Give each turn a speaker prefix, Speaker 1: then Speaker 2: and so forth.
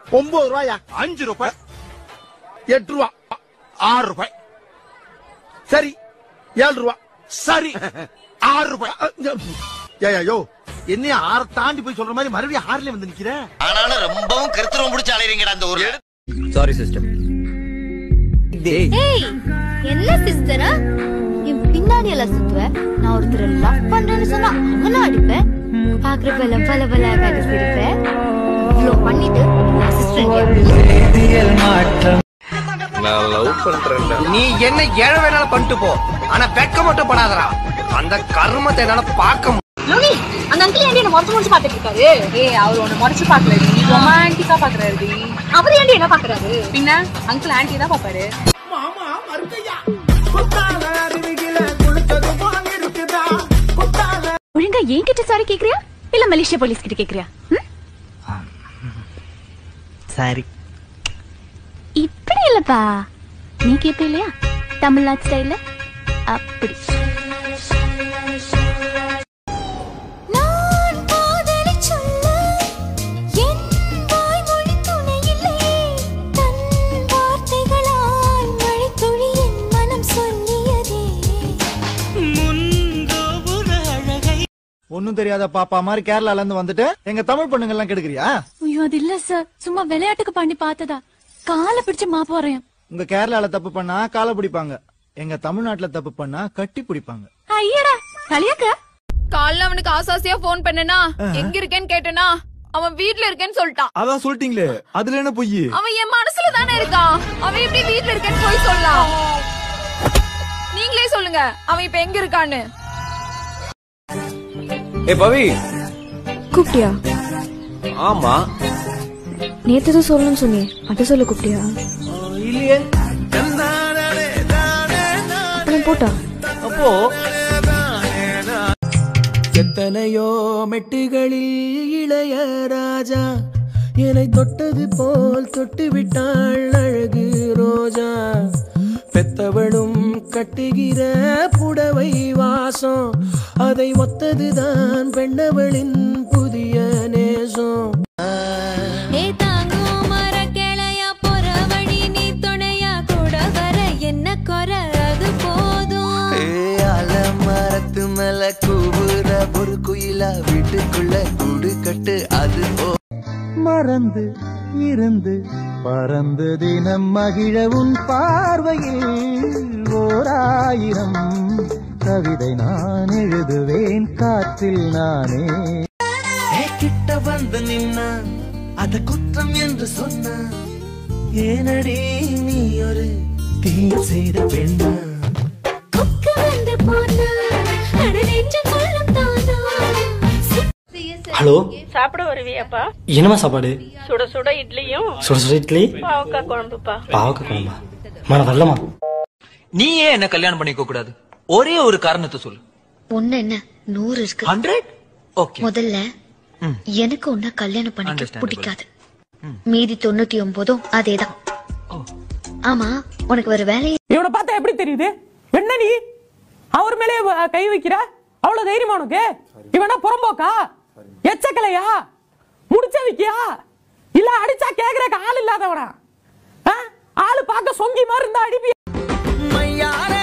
Speaker 1: ஒன்பது ரூபாயா
Speaker 2: அஞ்சு ரூபாய்
Speaker 1: எட்டு ரூபா
Speaker 2: ஆறு ரூபாய்
Speaker 1: சரி ஏழு ரூபா
Speaker 2: சரி ஆறு ரூபாய்
Speaker 1: ஏயா யோ என்னைய ஆற தாண்டி போய் சொல்ற மாதிரி மறுபடியும் ஆறுல வந்து நிக்கிற
Speaker 3: ஆனாலும் ரொம்பவும் கருத்துரம் பிடிச்ச அலையறீங்கடா அந்த ஊர்ல
Speaker 4: சாரி சிஸ்டர்
Speaker 5: ஏய் என்ன சிஸ்டரா என் பின்னாடி எல்லாம் சுத்துவ நான் ஒருத்தர் லவ் பண்றேன்னு சொன்னா அவனும் அடிப்பேன் பாக்குறப்ப எல்லாம் பல பல காட்டி சிரிப்பேன் இவ்வளவு பண்ணிட்டு அசிஸ்டன்ட்
Speaker 4: நான் லவ் பண்றேன்டா
Speaker 6: நீ என்ன ஏழ வேணாலும் பண்ணிட்டு போ ஆனா வெட்க மட்டும் படாதடா அந்த கர்மத்தை என்னால பார்க்க
Speaker 7: லோனி அந்த அங்கிள் ஏன்டி என்ன முறைச்சு முறைச்சு பாத்துட்டு இருக்காரு ஏய் அவர் உன்னை முறைச்சு பாக்கலடி ரொமான்டிக்கா பாக்குறாருடி அவர் ஏன்டி என்ன பாக்குறாரு பின்ன அங்கிள் ஆன்டி தான் பாப்பாரு
Speaker 5: ஒழுங்கா என்கிட்ட சாரி கேக்குறியா இல்ல மலேசியா போலீஸ் கிட்ட கேக்குறியா
Speaker 6: சரி
Speaker 5: இப்படி இல்லப்பா நீ கேப்ப இல்லையா தமிழ்நாடு ஸ்டைல்ல அப்படி
Speaker 1: ஒண்ணும் தெரியாத பாப்பா மாதிரி கேரளால இருந்து வந்துட்டு எங்க தமிழ் பொண்ணுங்க எல்லாம் கெடுக்கிறியா
Speaker 5: ஐயோ அது இல்ல சார் சும்மா விளையாட்டுக்கு பண்ணி பார்த்ததா காலை பிடிச்சு மா போறேன்
Speaker 1: உங்க கேரளால தப்பு பண்ணா காலை பிடிப்பாங்க எங்க தமிழ்நாட்டுல தப்பு பண்ணா கட்டி பிடிப்பாங்க
Speaker 5: ஐயடா களியாக்க
Speaker 7: காலைல அவனுக்கு ஆசாசியா போன் பண்ணனா எங்க இருக்கேன்னு கேட்டனா அவன் வீட்ல இருக்கேன்னு சொல்லிட்டான்
Speaker 1: அதான் சொல்லிட்டீங்களே அதுல என்ன பொய்
Speaker 7: அவன் என் மனசுல தானே இருக்கான் அவன் எப்படி வீட்ல இருக்கேன்னு போய் சொல்லலாம் நீங்களே சொல்லுங்க அவன் இப்ப எங்க இருக்கான்னு
Speaker 4: ஏ பவி
Speaker 8: கூப்பிட்டியா
Speaker 4: ஆமா
Speaker 8: நேத்து தான் சொல்லணும்னு சொன்னியே அதை சொல்ல கூப்பிட்டியா
Speaker 4: இல்லையே
Speaker 8: அப்புறம் போட்டா
Speaker 4: அப்போ
Speaker 6: எத்தனையோ மெட்டுகளில் இளைய ராஜா என்னை தொட்டது போல் தொட்டு விட்டாள் அழகு ரோஜா பெத்தவளும் கட்டுகிற புடவை வாசம் அதை ஒத்ததுதான் பெண்ணவளின் புதிய நேசம்
Speaker 5: ஏ தாங்கும் மர கிளையா போற வழி நீ துணையா கூட வர என்ன குறை அது போதும்
Speaker 6: மரத்து மேல கூவுற ஒரு குயிலா வீட்டுக்குள்ள கூடு கட்டு அது
Speaker 1: மறந்து இருந்து பறந்து தினம் மகிழ உன் பார்வையில் ஓராயிரம் கவிதை நான் எழுதுவேன் காற்றில் நானே
Speaker 6: கிட்ட வந்து நின்னா அத குற்றம் என்று சொன்ன ஏனடி நீ ஒரு தீய செய்த பெண்ணா
Speaker 5: கொக்கு வந்து போனா அட நெஞ்சம் கொள்ளும் தானா
Speaker 9: ஹலோ
Speaker 7: சாப்பிட வருவியாப்பா
Speaker 9: என்னம்மா சாப்பாடு
Speaker 7: சுட சுட இட்லியும்
Speaker 9: சுட சுட இட்லி
Speaker 7: பாவக்காய் குழம்புப்பா
Speaker 9: பாவக்க குழம்பா மன வரலமா
Speaker 6: நீ ஏன் என்ன கல்யாணம் பண்ணிக்க கூடாது ஒரே ஒரு காரணத்தை சொல்லு
Speaker 8: ஒண்ணு என்ன நூறு இருக்கு
Speaker 6: ஹண்ட்ரட் ஓகே
Speaker 8: முதல்ல எனக்கு உன்ன கல்யாணம் பண்ணிக்க
Speaker 6: Understandable.
Speaker 8: பிடிக்காது மீதி தொண்ணூத்தி ஒன்பதும் அதேதான் ஆமா உனக்கு வேற வேலையே
Speaker 7: இவனை பார்த்தா எப்படி தெரியுது என்ன நீ அவர் மேலே வ- கை வைக்கிற அவ்வளவு தைரியமா உனக்கு இவனா புறம்போக்கா எச்சக்கலையா முடிச்சதுக்கியா இல்ல அடிச்சா கேக்குறக்கு ஆள் இல்லாதவனா ஆ? ஆளு பார்க்க சொங்கி மாதிரி இருந்தா அடிப்பியா
Speaker 6: மையாரே